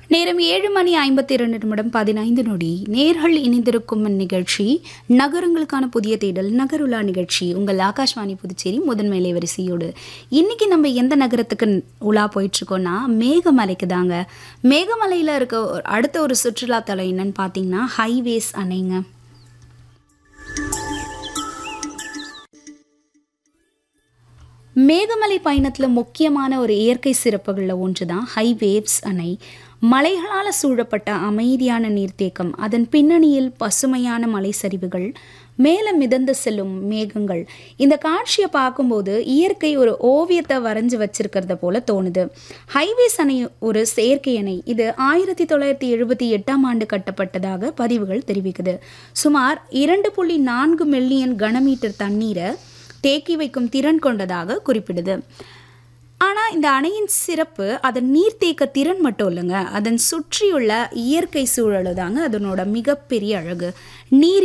நேரம் ஏழு மணி ஐம்பத்தி இரண்டு நிமிடம் பதினைந்து நொடி நேர்கள் இணைந்திருக்கும் நிகழ்ச்சி நகரங்களுக்கான புதிய தேடல் நகருலா நிகழ்ச்சி உங்கள் ஆகாஷ்வாணி புதுச்சேரி முதன்மை வரிசையோடு இன்னைக்கு நம்ம எந்த நகரத்துக்கு உலா போயிட்டு இருக்கோம்னா மேகமலைக்கு தாங்க மேகமலையில் இருக்க ஒரு- அடுத்த ஒரு சுற்றுலா தலம் என்னன்னு பார்த்தீங்கன்னா ஹைவேஸ் அணைங்க மேகமலை பயணத்தில் முக்கியமான ஒரு இயற்கை சிறப்புகளில் ஒன்று தான் ஹை வேவ்ஸ் அணை மலைகளால் சூழப்பட்ட அமைதியான நீர்த்தேக்கம் அதன் பின்னணியில் பசுமையான மலை சரிவுகள் மேலே மிதந்து செல்லும் மேகங்கள் இந்த காட்சியை பார்க்கும்போது இயற்கை ஒரு ஓவியத்தை வரைஞ்சி வச்சிருக்கிறத போல தோணுது ஹைவேஸ் அணை ஒரு செயற்கை அணை இது ஆயிரத்தி தொள்ளாயிரத்தி எழுபத்தி எட்டாம் ஆண்டு கட்டப்பட்டதாக பதிவுகள் தெரிவிக்குது சுமார் இரண்டு புள்ளி நான்கு மில்லியன் கனமீட்டர் தண்ணீரை தேக்கி வைக்கும் திறன் கொண்டதாக குறிப்பிடுது ஆனால் இந்த அணையின் சிறப்பு அதன் நீர்த்தேக்க திறன் மட்டும் இல்லைங்க அதன் சுற்றியுள்ள இயற்கை சூழல் தாங்க அதனோட மிகப்பெரிய அழகு நீர்